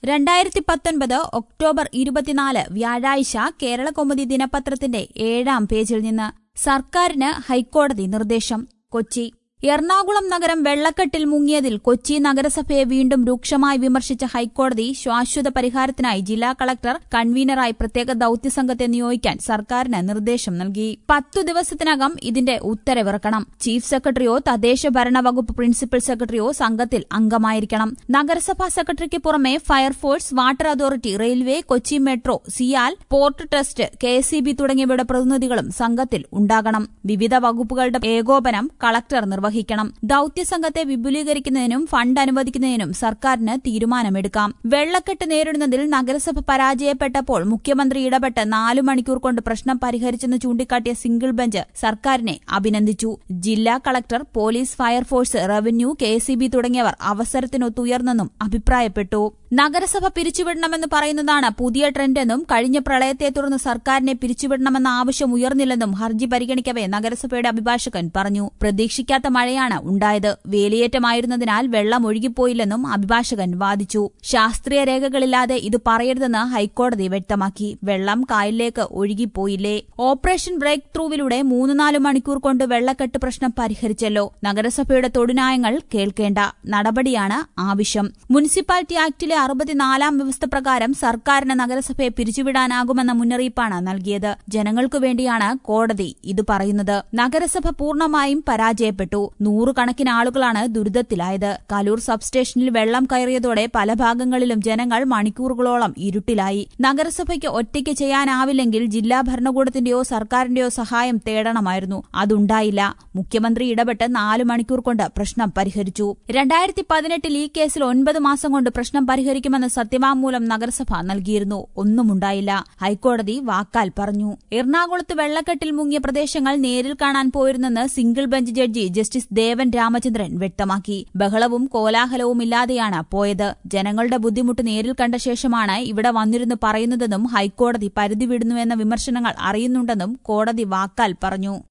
രണ്ടായിരത്തി പത്തൊൻപത് ഒക്ടോബർ ഇരുപത്തിനാല് വ്യാഴാഴ്ച കേരളകൗമുദി ദിനപത്രത്തിന്റെ ഏഴാം പേജിൽ നിന്ന് സർക്കാരിന് ഹൈക്കോടതി നിർദ്ദേശം കൊച്ചി എറണാകുളം നഗരം വെള്ളക്കെട്ടിൽ മുങ്ങിയതിൽ കൊച്ചി നഗരസഭയെ വീണ്ടും രൂക്ഷമായി വിമർശിച്ച ഹൈക്കോടതി ശാശ്വത പരിഹാരത്തിനായി ജില്ലാ കളക്ടർ കൺവീനറായി പ്രത്യേക ദൌത്യസംഘത്തെ നിയോഗിക്കാൻ സർക്കാരിന് നിർദ്ദേശം നൽകി പത്തു ദിവസത്തിനകം ഇതിന്റെ ഉത്തരവിറക്കണം ചീഫ് സെക്രട്ടറിയോ തദ്ദേശ ഭരണ വകുപ്പ് പ്രിൻസിപ്പൽ സെക്രട്ടറിയോ സംഘത്തിൽ അംഗമായിരിക്കണം നഗരസഭാ സെക്രട്ടറിക്ക് പുറമെ fire force water authority railway Kochi metro CIAL port trust K തുടങ്ങിയവയുടെ പ്രതിനിധികളും സംഘത്തിൽ ഉണ്ടാകണം വിവിധ വകുപ്പുകളുടെ ഏകോപനം കളക്ടർ നിർവഹിക്കും നിർവഹിക്കണം ദൌത്യസംഘത്തെ വിപുലീകരിക്കുന്നതിനും ഫണ്ട് അനുവദിക്കുന്നതിനും സർക്കാരിന് തീരുമാനമെടുക്കാം വെള്ളക്കെട്ട് നേരിടുന്നതിൽ നഗരസഭ പരാജയപ്പെട്ടപ്പോൾ മുഖ്യമന്ത്രി ഇടപെട്ട് നാലു മണിക്കൂർ കൊണ്ട് പ്രശ്നം പരിഹരിച്ചെന്ന് ചൂണ്ടിക്കാട്ടിയ സിംഗിൾ ബെഞ്ച് സർക്കാരിനെ അഭിനന്ദിച്ചു ജില്ലാ collector police fire force revenue K തുടങ്ങിയവർ അവസരത്തിനൊത്തുയർന്നെന്നും അഭിപ്രായപ്പെട്ടു നഗരസഭ പിരിച്ചുവിടണമെന്ന് പറയുന്നതാണ് പുതിയ ട്രെൻഡെന്നും കഴിഞ്ഞ പ്രളയത്തെ തുടർന്ന് സർക്കാരിനെ പിരിച്ചുവിടണമെന്ന ആവശ്യം ഉയർന്നില്ലെന്നും ഹർജി പരിഗണിക്കവെ നഗരസഭയുടെ അഭിഭാഷകൻ പറഞ്ഞു പ്രതീക്ഷിക്കാത്ത മഴയാണ് ഉണ്ടായത് വേലിയേറ്റമായിരുന്നതിനാൽ വെള്ളം ഒഴുകിപ്പോയില്ലെന്നും അഭിഭാഷകൻ വാദിച്ചു ശാസ്ത്രീയ രേഖകളില്ലാതെ ഇത് പറയരുതെന്ന് ഹൈക്കോടതി വ്യക്തമാക്കി വെള്ളം കായലിലേക്ക് ഒഴുകിപ്പോയില്ലേ ഓപ്പറേഷൻ ബ്രേക്ക് ത്രൂവിലൂടെ മൂന്ന് നാല് മണിക്കൂർ കൊണ്ട് വെള്ളക്കെട്ട് പ്രശ്നം പരിഹരിച്ചല്ലോ നഗരസഭയുടെ തൊടുനായങ്ങൾ കേൾക്കേണ്ട നടപടിയാണ് ആവശ്യം മുനിസിപ്പാലിറ്റി ആക്ടിലെ അറുപത്തിനാലാം വ്യവസ്ഥ പ്രകാരം സർക്കാരിന് നഗരസഭയെ പിരിച്ചുവിടാനാകുമെന്ന മുന്നറിയിപ്പാണ് നൽകിയത് ജനങ്ങൾക്കു വേണ്ടിയാണ് കോടതി ഇത് പറയുന്നത് നഗരസഭ പൂർണ്ണമായും പരാജയപ്പെട്ടു നൂറുകണക്കിന് ആളുകളാണ് ദുരിതത്തിലായത് കലൂർ സബ്സ്റ്റേഷനിൽ വെള്ളം കയറിയതോടെ പല ഭാഗങ്ങളിലും ജനങ്ങൾ മണിക്കൂറുകളോളം ഇരുട്ടിലായി നഗരസഭയ്ക്ക് ഒറ്റയ്ക്ക് ചെയ്യാനാവില്ലെങ്കിൽ ജില്ലാ ഭരണകൂടത്തിന്റെയോ സർക്കാരിന്റെയോ സഹായം തേടണമായിരുന്നു അതുണ്ടായില്ല മുഖ്യമന്ത്രി ഇടപെട്ട് നാല് മണിക്കൂർ കൊണ്ട് പ്രശ്നം പരിഹരിച്ചു രണ്ടായിരത്തി പതിനെട്ടിൽ ഈ കേസിൽ ഒൻപത് മാസം കൊണ്ട് പ്രശ്നം പരിഹരിക്കുമെന്ന് സത്യവാങ്മൂലം നഗരസഭ നൽകിയിരുന്നു ഒന്നുമുണ്ടായില്ല ഹൈക്കോടതി വാക്കാൽ പറഞ്ഞു എറണാകുളത്ത് വെള്ളക്കെട്ടിൽ മുങ്ങിയ പ്രദേശങ്ങൾ നേരിൽ കാണാൻ പോയിരുന്നെന്ന് single bench judge justice Devan Ramachandran വ്യക്തമാക്കി ബഹളവും കോലാഹലവും ഇല്ലാതെയാണ് പോയത് ജനങ്ങളുടെ ബുദ്ധിമുട്ട് നേരിൽ കണ്ട ശേഷമാണ് ഇവിടെ വന്നിരുന്ന് പറയുന്നതെന്നും ഹൈക്കോടതി പരിധി വിടുന്നുവെന്ന വിമർശനങ്ങൾ അറിയുന്നുണ്ടെന്നും കോടതി വാക്കാൽ പറഞ്ഞു